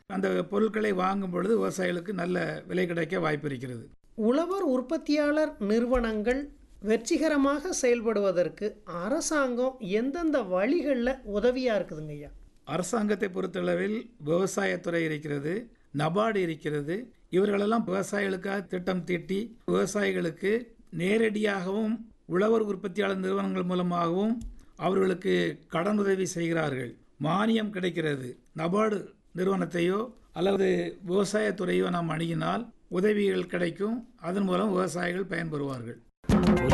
அந்த பொருட்களை வாங்கும் பொழுது விவசாயிகளுக்கு நல்ல விலை கிடைக்க வாய்ப்பு இருக்கிறது உழவர் உற்பத்தியாளர் நிறுவனங்கள் வெற்றிகரமாக செயல்படுவதற்கு அரசாங்கம் எந்தெந்த வழிகளில் உதவியாக இருக்குதுங்க ஐயா அரசாங்கத்தை பொறுத்தளவில் விவசாயத்துறை இருக்கிறது நபார்டு இருக்கிறது இவர்களெல்லாம் விவசாயிகளுக்காக திட்டம் தீட்டி விவசாயிகளுக்கு நேரடியாகவும் உழவர் உற்பத்தியாளர் நிறுவனங்கள் மூலமாகவும் அவர்களுக்கு கடன் உதவி செய்கிறார்கள் மானியம் கிடைக்கிறது நபார்டு நிறுவனத்தையோ அல்லது விவசாயத்துறையோ நாம் அணுகினால் உதவிகள் கிடைக்கும் அதன் மூலம் விவசாயிகள் பயன்பெறுவார்கள்